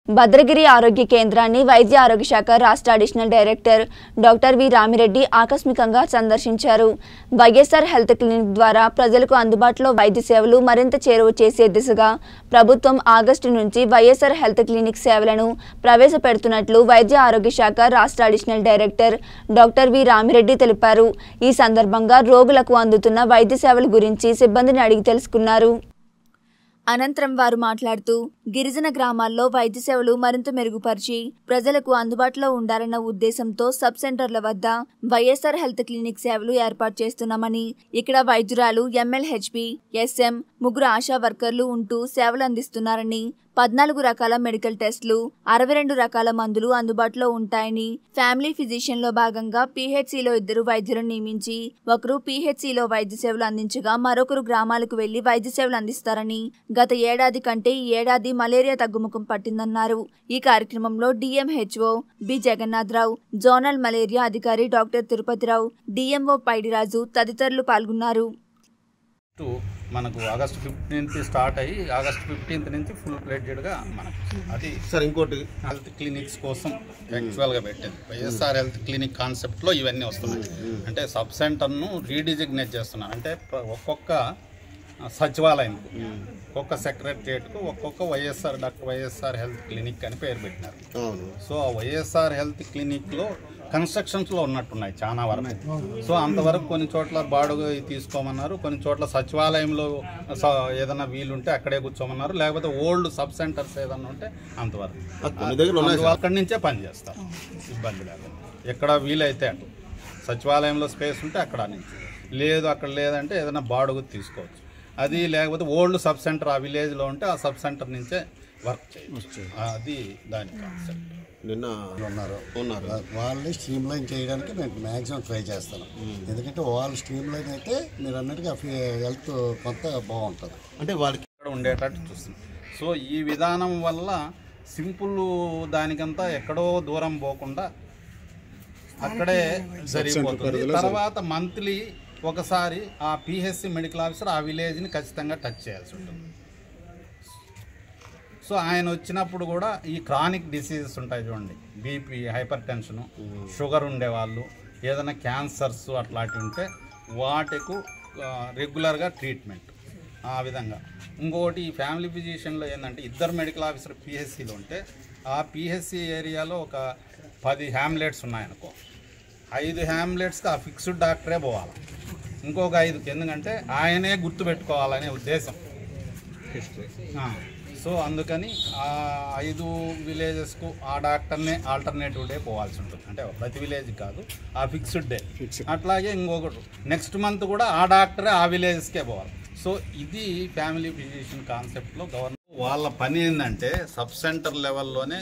భద్రగిరి ఆరోగ్య కేంద్రాన్ని వైద్య ఆరోగ్య శాఖ రాష్ట్ర additional director doctor V Ramireddy ఆకస్మికంగా సందర్శించారు వైఎస్ఆర్ హెల్త్ క్లినిక్ ద్వారా ప్రజలకు అందుబాటులో వైద్య సేవలు మరింత చేరువ చేసే దిశగా ప్రభుత్వం ఆగస్టు నుంచి వైఎస్ఆర్ హెల్త్ క్లినిక్ సేవలను ప్రవేశపెడుతున్నట్లు వైద్య ఆరోగ్య శాఖ రాష్ట్ర additional director doctor V Ramireddy తెలిపారు ఈ సందర్భంగా రోగులకు అందుతున్న వైద్య సేవల గురించి సిబ్బందిని అడిగి తెలుసుకున్నారు అనంతరం వారు మాట్లాడుతూ గిరిజన గ్రామాల్లో వైద్య సేవలు మరింత మెరుగుపరిచి ప్రజలకు అందుబాటులో ఉండాలన్న ఉద్దేశంతో సబ్ సెంటర్ల వద్ద వైఎస్ఆర్ హెల్త్ క్లినిక్ సేవలు ఏర్పాటు చేస్తున్నామని ఇక్కడ వైద్యురాలు ఎంఎల్హెచ్పి ఎస్ఎం ముగ్గురు ఆశా వర్కర్లు ఉంటూ సేవలు అందిస్తున్నారని పద్నాలుగు రకాల మెడికల్ టెస్టులు అరవై రెండు రకాల మందులు అందుబాటులో ఉంటాయని ఫ్యామిలీ ఫిజిషియన్ లో భాగంగా పీహెచ్సిలో ఇద్దరు వైద్యులను నియమించి ఒకరు పీహెచ్సిలో వైద్య సేవలు అందించగా మరొకరు గ్రామాలకు వెళ్లి వైద్య సేవలు అందిస్తారని గత ఏడాది కంటే ఈ ఏడాది మలేరియా తగ్గుముఖం పట్టిందన్నారు ఈ కార్యక్రమంలో DMHO B Jagannatharao zonal malaria అధికారి డాక్టర్ తిరుపతిరావు డిఎంఓ పైడిరాజు తదితరులు పాల్గొన్నారు టు మనకు ఆగస్ట్ ఫిఫ్టీన్త్ స్టార్ట్ అయ్యి ఆగస్ట్ ఫిఫ్టీన్త్ నుంచి ఫుల్ ప్లేటెడ్గా మనకు అది సార్ ఇంకోటి హెల్త్ క్లినిక్స్ కోసం యాక్చువల్గా పెట్టింది వైఎస్ఆర్ హెల్త్ క్లినిక్ కాన్సెప్ట్లో ఇవన్నీ వస్తున్నాయి అంటే సబ్ సెంటర్ను రీడిజిగ్నేట్ చేస్తున్నారు అంటే ప్ర- ఒక్కొక్క సచివాలయంకు ఒక్కొక్క సెక్రటరియట్కు ఒక్కొక్క YSR doctor YSR health clinic అని పేరు పెట్టినారు అవును సో ఆ వైఎస్ఆర్ హెల్త్ క్లినిక్లో కన్స్ట్రక్షన్స్లో ఉన్నట్టున్నాయి చాలా వరకు సో అంతవరకు కొన్ని చోట్ల బాడుగ తీసుకోమన్నారు కొన్ని చోట్ల సచివాలయంలో స- ఏదైనా వీలుంటే అక్కడే కూర్చోమన్నారు లేకపోతే ఓల్డ్ సబ్ సెంటర్స్ ఏదైనా ఉంటే అంతవరకు కొన్ని దగ్గర ఉన్నాయి అందువల్ల అక్కడి నుంచే పని చేస్తారు ఇబ్బంది లేకుండా ఎక్కడ వీలైతే అటు సచివాలయంలో స్పేస్ ఉంటే అక్కడ నుంచి లేదు అక్కడ లేదంటే ఏదైనా బాడుగు తీసుకోవచ్చు అది లేకపోతే ఓల్డ్ సబ్ సెంటర్ ఆ విలేజ్లో ఉంటే ఆ సబ్ సెంటర్ నుంచే వర్క్ చేయవచ్చు అది దాని కాన్సెప్ట్ నిన్న ఉన్నారు ఉన్నారు వాళ్ళని స్ట్రీమ్ లైన్ చేయడానికి నేను మ్యాక్సిమం ట్రై చేస్తాను ఎందుకంటే వాళ్ళు స్ట్రీమ్ లైన్ అయితే మీరు అన్నట్టుగా హెల్త్ కొంత బాగుంటుంది అంటే వాళ్ళకి ఇక్కడ ఉండేటట్టు చూస్తుంది సో ఈ విధానం వల్ల సింపుల్ దానికంతా ఎక్కడో దూరం పోకుండా అక్కడే జరిగిపోతుంది తర్వాత మంత్లీ ఒకసారి ఆ పిహెచ్సి మెడికల్ ఆఫీసర్ ఆ విలేజ్ని ఖచ్చితంగా టచ్ చేయాల్సి ఉంటుంది సో ఆయన వచ్చినప్పుడు కూడా ఈ క్రానిక్ డిసీజెస్ ఉంటాయి చూడండి బీపీ హైపర్ టెన్షను షుగర్ ఉండేవాళ్ళు ఏదైనా క్యాన్సర్స్ అట్లాంటివి ఉంటే వాటికు ఆ, రెగ్యులర్గా ట్రీట్మెంట్ ఆ విధంగా ఇంకొకటి ఈ ఫ్యామిలీ ఫిజిషియన్లో ఏంటంటే ఇద్దరు మెడికల్ ఆఫీసర్ పిహెచ్సిలో ఉంటే ఆ పిహెచ్సి ఏరియాలో ఒక పది హ్యామ్లెట్స్ ఉన్నాయనుకో ఐదు హ్యామ్లెట్స్కి ఆ ఫిక్స్డ్ డాక్టరే పోవాలి ఇంకొక ఐదుకి ఎందుకంటే ఆయనే గుర్తుపెట్టుకోవాలనే ఉద్దేశం ఆ, సో అందుకని ఆ ఐదు విలేజెస్కు ఆ డాక్టర్నే ఆల్టర్నేటివ్ డే పోవాల్సి ఉంటుంది అంటే ప్రతి విలేజ్ కాదు ఆ ఫిక్స్డ్ డే అట్లాగే ఇంకొకటి నెక్స్ట్ మంత్ కూడా ఆ డాక్టరే ఆ విలేజెస్కే పోవాలి సో ఇది ఫ్యామిలీ ఫిజిషియన్ కాన్సెప్ట్లో గవర్నమెంట్ వాళ్ళ పని ఏంటంటే సబ్ సెంటర్ లెవెల్లోనే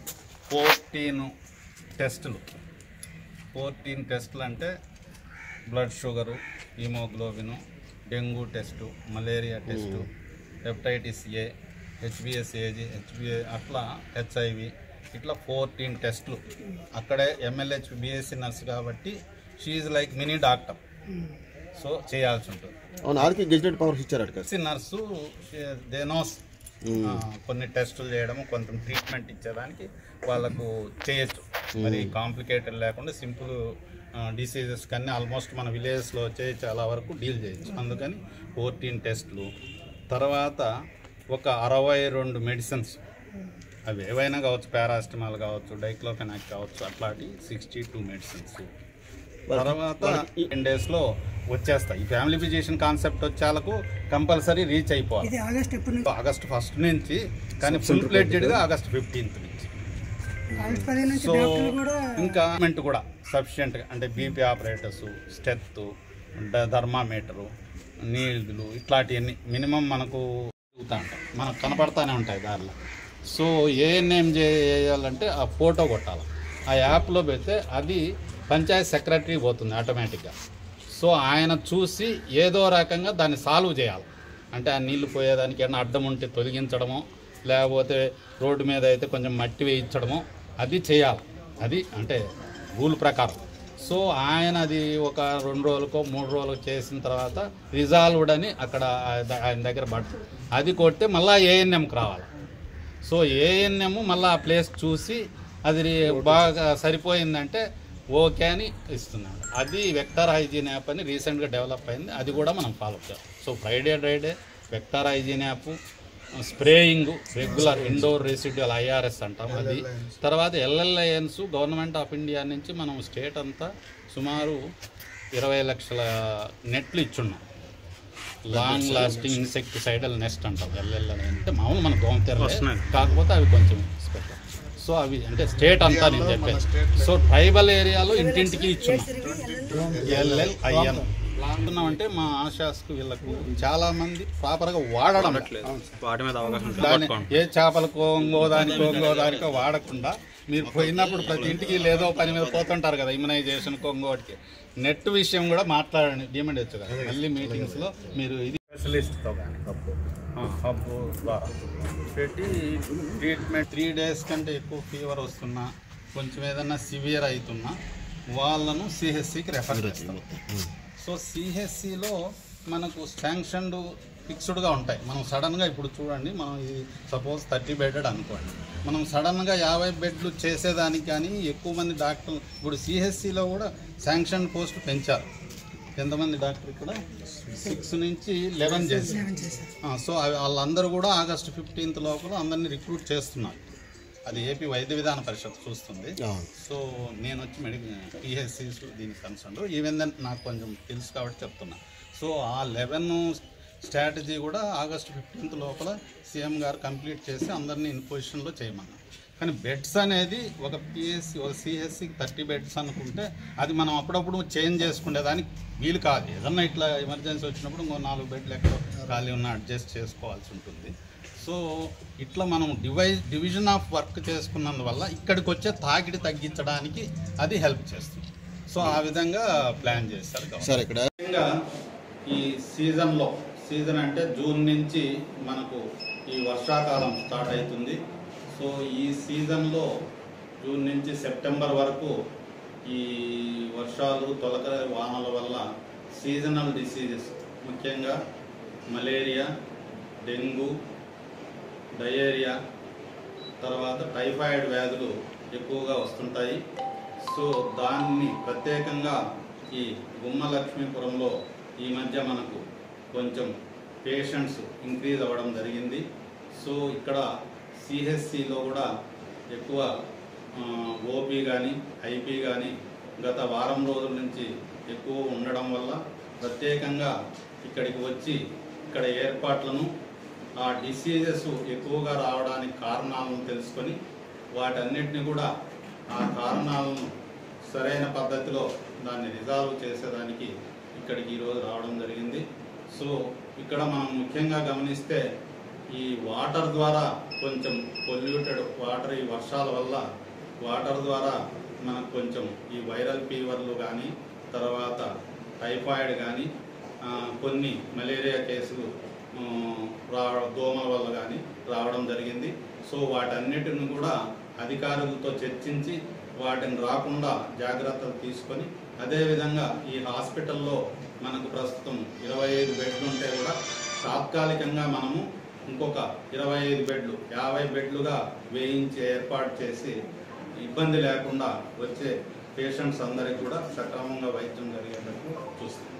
ఫోర్టీన్ టెస్టులు ఫోర్టీన్ టెస్టులు అంటే blood sugar haemoglobin dengue test malaria test hepatitis A HBS AG HBA అట్లా హెచ్ఐవి ఇట్లా ఫోర్టీన్ టెస్టులు అక్కడే ఎమ్మెల్యేహెచ్ బిఎస్సి నర్స్ కాబట్టి షీఈ్ లైక్ మినీ డాక్టర్ సో చేయాల్సి ఉంటుంది అవును ఆర్కి గెజిటెడ్ పవర్స్ ఇచ్చారు అటు బిఎస్సి నర్సు దే నోస్ కొన్ని టెస్టులు చేయడం కొంత ట్రీట్మెంట్ ఇచ్చేదానికి వాళ్ళకు చేయొచ్చు మరి కాంప్లికేటెడ్ లేకుండా సింపుల్ డిసీజెస్ కన్నీ ఆల్మోస్ట్ మన విలేజెస్లో వచ్చే చాలా వరకు డీల్ చేయొచ్చు అందుకని ఫోర్టీన్ టెస్టులు తర్వాత ఒక అరవై రెండు మెడిసిన్స్ అవి ఏవైనా కావచ్చు పారాసిటమాల్ కావచ్చు డైక్లోఫెనాక్ కావచ్చు అట్లాంటి సిక్స్టీ టూ మెడిసిన్స్ తర్వాత టెన్ డేస్లో వచ్చేస్తాయి ఈ ఫ్యామిలీ ఫిజిషియన్ కాన్సెప్ట్ వచ్చేలకు కంపల్సరీ రీచ్ అయిపోవాలి ఇది ఆగస్ట్ ఎప్పుడు నుంచి ఆగస్ట్ ఫస్ట్ నుంచి కానీ ఫుల్ ప్లేటెడ్గా ఆగస్ట్ ఫిఫ్టీన్త్ నుంచి ఆగస్ట్ పదిహేను నుంచి సో డాక్టర్లు కూడా ఇంకా మెంట్ కూడా సఫిషియెంట్గా అంటే బీపీ ఆపరేటర్స్ స్టెత్ థర్మామీటరు నీళ్లు ఇట్లాంటివన్నీ మినిమం మనకు తిరుగుతూ ఉంటాయి మనకు కనపడతానే ఉంటాయి దారిలో సో ఏఎన్ఏం చేయాలంటే ఆ ఫోటో కొట్టాలి ఆ యాప్లో పెడితే అది పంచాయత్ సెక్రటరీ పోతుంది ఆటోమేటిక్గా సో ఆయన చూసి ఏదో రకంగా దాన్ని సాల్వ్ చేయాలి అంటే ఆ నీళ్లు పోయేదానికి ఏమైనా అడ్డం ఉంటే తొలగించడమో లేకపోతే రోడ్డు మీద అయితే కొంచెం మట్టి వేయించడమో అది చేయాలి అది అంటే రూల్ ప్రకారం సో ఆయన అది ఒక రెండు రోజులకో మూడు రోజులకు చేసిన తర్వాత రిజాల్వ్డ్ అని అక్కడ ఆయన దగ్గర పడుతుంది అది కొడితే మళ్ళీ ఏఎన్ఎంకి రావాలి సో ఏఎన్ఎం మళ్ళీ ఆ ప్లేస్ చూసి అది రి- బాగా సరిపోయిందంటే ఓకే అని ఇస్తున్నాడు అది వెక్టర్ హైజీన్ యాప్ అని రీసెంట్గా డెవలప్ అయింది అది కూడా మనం ఫాలో చేయాలి so Friday dry day vector hygiene app spraying regular indoor residual IRS అంటాం అది తర్వాత ఎల్ఎల్ఐఎన్స్ గవర్నమెంట్ ఆఫ్ ఇండియా నుంచి మనం స్టేట్ అంతా సుమారు ఇరవై లక్షల నెట్లు ఇచ్చున్నాం లాంగ్ లాస్టింగ్ ఇన్సెక్టిసైడల్ నెస్ట్ అంటాం ఎల్ఎల్ఐ అంటే మామూలు మన గోమతెర కాకపోతే అవి కొంచెం స్పెషల్ సో అవి అంటే స్టేట్ అంతా నేను చెప్పేది సో ట్రైబల్ ఏరియాలో ఇంటింటికి ఇచ్చున్నాం ఎల్ఎల్ఐఎన్ అంటే మా ఆశాస్కు వీళ్ళకు చాలా మంది ప్రాపర్గా వాడడం వాటి మీద అవగాహన దాని ఏ చేపలకో ఇంకో దానికో ఇంకో దానికో వాడకుండా మీరు పోయినప్పుడు ప్రతి ఇంటికి లేదో పని మీద పోతుంటారు కదా ఇమ్యునైజేషన్ ఇంకోటికి నెట్ విషయం కూడా మాట్లాడండి డిమాండ్ వచ్చు కదా మళ్ళీ మీటింగ్స్లో మీరు ఇది స్పెషలిస్ట్తో కానీ హబ్ ద్వారా పెట్టి ట్రీట్మెంట్ త్రీ డేస్ కంటే ఎక్కువ ఫీవర్ వస్తున్నా కొంచెం ఏదన్నా సివియర్ అవుతున్నా వాళ్ళను సిహెచ్సికి రెఫర్ చేస్తాం సో సిహెచ్సిలో మనకు శాంక్షన్డ్ ఫిక్స్డ్గా ఉంటాయి మనం సడన్గా ఇప్పుడు చూడండి మనం ఇది సపోజ్ థర్టీ బెడెడ్ అనుకోండి మనం సడన్గా యాభై బెడ్లు చేసేదానికి కానీ ఎక్కువ మంది డాక్టర్లు ఇప్పుడు సిహెచ్సిలో కూడా శాంక్షన్ పోస్ట్ పెంచారు ఎంతమంది డాక్టర్ ఇక్కడ సిక్స్ నుంచి లెవెన్ చేసి ఆ, సో అవి వాళ్ళందరూ కూడా ఆగస్టు ఫిఫ్టీన్త్ లోపల అందరినీ రిక్రూట్ చేస్తున్నారు అది ఏపీ వైద్య విధాన పరిషత్ చూస్తుంది సో నేను వచ్చి మెడికల్ పిహెచ్సిస్ దీనికి కన్సర్న్ ఈవెన్ దెన్ నాకు కొంచెం తెలుసు కాబట్టి చెప్తున్నా సో ఆ లెవెన్ స్ట్రాటజీ కూడా ఆగస్టు ఫిఫ్టీన్త్ లోపల సీఎం గారు కంప్లీట్ చేసి అందరినీ ఇన్ పొజిషన్లో చేయమన్నారు కానీ బెడ్స్ అనేది ఒక పిఎస్సి ఒక సిఎస్సికి థర్టీ బెడ్స్ అనుకుంటే అది మనం అప్పుడప్పుడు చేంజ్ చేసుకునేదానికి వీలు కాదు ఏదన్నా ఇట్లా ఎమర్జెన్సీ వచ్చినప్పుడు ఇంకో నాలుగు బెడ్లు ఎక్కడో ఖాళీ ఉన్న అడ్జస్ట్ చేసుకోవాల్సి ఉంటుంది సో ఇట్లా మనం డివైజ్ డివిజన్ ఆఫ్ వర్క్ చేసుకున్నందువల్ల ఇక్కడికి వచ్చే తాకిడి తగ్గించడానికి అది హెల్ప్ చేస్తుంది సో ఆ విధంగా ప్లాన్ చేస్తారు గవర్నమెంట్. సార్ ఇక్కడ ముఖ్యంగా ఈ సీజన్లో సీజన్ అంటే జూన్ నుంచి మనకు ఈ వర్షాకాలం స్టార్ట్ అవుతుంది సో ఈ సీజన్లో జూన్ నుంచి సెప్టెంబర్ వరకు ఈ వర్షాలు తొలకరి వానల వల్ల సీజనల్ డిసీజెస్ ముఖ్యంగా మలేరియా డెంగ్యూ డయేరియా తర్వాత టైఫాయిడ్ వ్యాధులు ఎక్కువగా వస్తుంటాయి సో దాన్ని ప్రత్యేకంగా ఈ గుమ్మలక్ష్మీపురంలో ఈ మధ్య మనకు కొంచెం పేషెంట్స్ ఇంక్రీజ్ అవ్వడం జరిగింది సో ఇక్కడ సిహెచ్సిలో కూడా ఎక్కువ ఓపీ కానీ ఐపీ కానీ గత వారం రోజుల నుంచి ఎక్కువ ఉండడం వల్ల ప్రత్యేకంగా ఇక్కడికి వచ్చి ఇక్కడ ఏర్పాట్లను ఆ డిసీజెస్ ఎక్కువగా రావడానికి కారణాలను తెలుసుకొని వాటన్నిటిని కూడా ఆ కారణాలను సరైన పద్ధతిలో దాన్ని రిజాల్వ్ చేసేదానికి ఇక్కడికి ఈరోజు రావడం జరిగింది సో ఇక్కడ మనం ముఖ్యంగా గమనిస్తే ఈ వాటర్ ద్వారా కొంచెం పొల్యూటెడ్ వాటర్ ఈ వర్షాల వల్ల వాటర్ ద్వారా మనకు కొంచెం ఈ వైరల్ ఫీవర్లు కానీ తర్వాత టైఫాయిడ్ కానీ ఆ, కొన్ని మలేరియా కేసులు ఆ, రా దోమల వల్ల కానీ రావడం జరిగింది సో వాటన్నిటిని కూడా అధికారులతో చర్చించి వాటిని రాకుండా జాగ్రత్తలు తీసుకొని అదేవిధంగా ఈ హాస్పిటల్లో మనకు ప్రస్తుతం ఇరవై ఐదు బెడ్లు ఉంటే కూడా తాత్కాలికంగా మనము ఇంకొక ఇరవై ఐదు బెడ్లు యాభై బెడ్లుగా వేయించి ఏర్పాటు చేసి ఇబ్బంది లేకుండా వచ్చే పేషెంట్స్ అందరికీ కూడా సక్రమంగా వైద్యం జరిగేటట్టు చూస్తాం